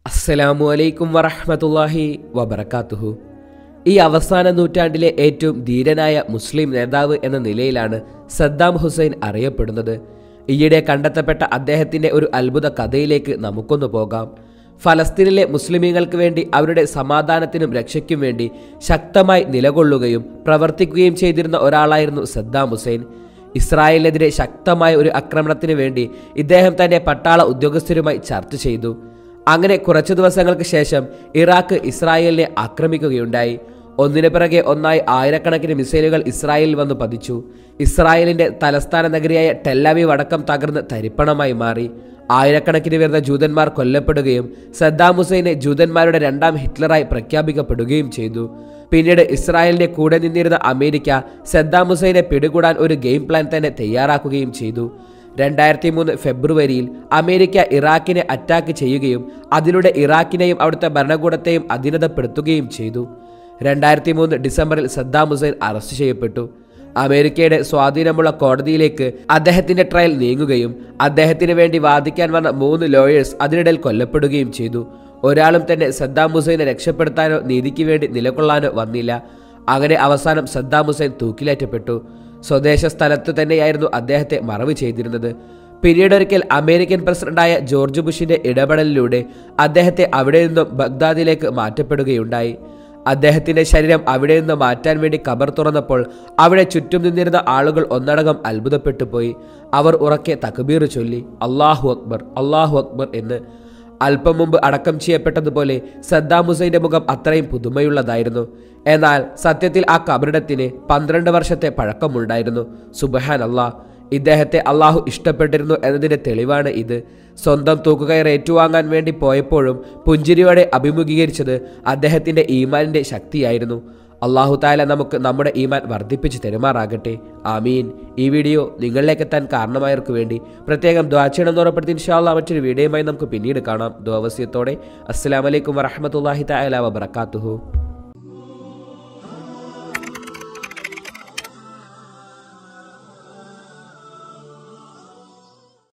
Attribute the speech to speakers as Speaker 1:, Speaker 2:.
Speaker 1: അസ്സലാമു അലൈക്കും വറഹ്മത്തുള്ളാഹി വബറകാതുഹു ഈ അവസാന നൂറ്റാണ്ടിലെ ഏറ്റവും ധീരനായ മുസ്ലിം നേതാവ് എന്ന നിലയിലാണ് സദ്ദാം ഹുസൈൻ അറിയപ്പെടുന്നത് ഈയിടെ കണ്ടെത്തപ്പെട്ട അദ്ദേഹത്തിൻ്റെ ഒരു അത്ഭുത കഥയിലേക്ക് നമുക്കൊന്ന് പോകാം ഫലസ്തീനിലെ മുസ്ലിമീങ്ങൾക്ക് വേണ്ടി അവരുടെ സമാധാനത്തിനും രക്ഷയ്ക്കും വേണ്ടി ശക്തമായി നിലകൊള്ളുകയും പ്രവർത്തിക്കുകയും ചെയ്തിരുന്ന ഒരാളായിരുന്നു സദ്ദാം ഹുസൈൻ ഇസ്രായേലിനെതിരെ ശക്തമായ ഒരു ആക്രമണത്തിന് വേണ്ടി ഇദ്ദേഹം തന്റെ പട്ടാള ഉദ്യോഗസ്ഥരുമായി ചർച്ച ചെയ്തു അങ്ങനെ കുറച്ചു ദിവസങ്ങൾക്ക് ശേഷം ഇറാഖ് ഇസ്രായേലിനെ ആക്രമിക്കുകയുണ്ടായി ഒന്നിനു പിറകെ ഒന്നായി ആയിരക്കണക്കിന് മിസൈലുകൾ ഇസ്രായേലിൽ വന്നു പതിച്ചു ഇസ്രായേലിന്റെ തലസ്ഥാന നഗരിയായ ടെല്ലവീവ് അടക്കം തകർന്ന് തരിപ്പണമായി മാറി ആയിരക്കണക്കിന് വരുന്ന ജൂതന്മാർ കൊല്ലപ്പെടുകയും സദ്ദാം ഹുസൈനെ ജൂതന്മാരുടെ രണ്ടാം ഹിറ്റ്ലറായി പ്രഖ്യാപിക്കപ്പെടുകയും ചെയ്തു പിന്നീട് ഇസ്രായേലിന്റെ കൂടെ നിന്നിരുന്ന അമേരിക്ക സദ്ദാം ഹുസൈനെ പിടികൂടാൻ ഒരു ഗെയിം പ്ലാൻ തന്നെ തയ്യാറാക്കുകയും ചെയ്തു രണ്ടായിരത്തി മൂന്ന് ഫെബ്രുവരിയിൽ അമേരിക്ക ഇറാഖിനെ അറ്റാക്ക് ചെയ്യുകയും അതിലൂടെ ഇറാഖിനെയും അവിടുത്തെ ഭരണകൂടത്തെയും അധീനതപ്പെടുത്തുകയും ചെയ്തു രണ്ടായിരത്തി മൂന്ന് ഡിസംബറിൽ സദ്ദാം ഹുസൈൻ അറസ്റ്റ് ചെയ്യപ്പെട്ടു അമേരിക്കയുടെ സ്വാധീനമുള്ള കോടതിയിലേക്ക് അദ്ദേഹത്തിന്റെ ട്രയൽ നീങ്ങുകയും അദ്ദേഹത്തിന് വേണ്ടി വാദിക്കാൻ വന്ന മൂന്ന് ലോയേഴ്സ് അതിനിടയിൽ കൊല്ലപ്പെടുകയും ചെയ്തു ഒരാളും തന്നെ സദ്ദാം ഹുസൈനെ രക്ഷപ്പെടുത്താനോ നീതിക്ക് വേണ്ടി നിലകൊള്ളാനോ വന്നില്ല അങ്ങനെ അവസാനം സദ്ദാം ഹുസൈൻ തൂക്കിലേറ്റപ്പെട്ടു സ്വദേശ സ്ഥലത്ത് തന്നെയായിരുന്നു അദ്ദേഹത്തെ മറവ് ചെയ്തിരുന്നത് പിന്നീടൊരിക്കൽ അമേരിക്കൻ പ്രസിഡന്റായ ജോർജ് ബുഷിന്റെ ഇടപെടലിലൂടെ അദ്ദേഹത്തെ അവിടെ നിന്നും ബഗ്ദാദിലേക്ക് മാറ്റപ്പെടുകയുണ്ടായി അദ്ദേഹത്തിന്റെ ശരീരം അവിടെ നിന്ന് മാറ്റാൻ വേണ്ടി കബർ തുറന്നപ്പോൾ അവിടെ ചുറ്റും നിന്നിരുന്ന ആളുകൾ ഒന്നടങ്കം അത്ഭുതപ്പെട്ടു പോയി അവർ ഉറക്കെ തക്ബീർ ചൊല്ലി അള്ളാഹു അക്ബർ അള്ളാഹു അക്ബർ എന്ന് അല്പം മുമ്പ് അടക്കം ചെയ്യപ്പെട്ടതുപോലെ സദ്ദാം ഹുസൈന്റെ മുഖം അത്രയും പുതുമയുള്ളതായിരുന്നു എന്നാൽ സത്യത്തിൽ ആ കബറിടത്തിന് പന്ത്രണ്ട് വർഷത്തെ പഴക്കമുണ്ടായിരുന്നു സുബഹാൻ അള്ളാഹ് ഇദ്ദേഹത്തെ അള്ളാഹു ഇഷ്ടപ്പെട്ടിരുന്നു എന്നതിന്റെ തെളിവാണ് ഇത് സ്വന്തം തൂക്കുകയർ ഏറ്റുവാങ്ങാൻ വേണ്ടി പോയപ്പോഴും പുഞ്ചിരിയോടെ അഭിമുഖീകരിച്ചത് അദ്ദേഹത്തിന്റെ ഈമാനിന്റെ ശക്തിയായിരുന്നു അള്ളാഹു താല നമുക്ക് നമ്മുടെ ഈമാൻ വർദ്ധിപ്പിച്ച് തെരുമാറാകട്ടെ ആമീൻ ഈ വീഡിയോ നിങ്ങളിലേക്ക് എത്താൻ കാരണമായവർക്ക് വേണ്ടി പ്രത്യേകം ദ്വാ ചെയ്യണമെന്ന് ഉറപ്പെടുത്തി ഇൻഷാല്ല മറ്റൊരു വീഡിയോയുമായി നമുക്ക് പിന്നീട് കാണാം ദ്വാവസ്യത്തോടെ അസ്സാം വലൈക്കും വറഹമത്തല്ലാഹി താല വബർക്കാത്തുഹു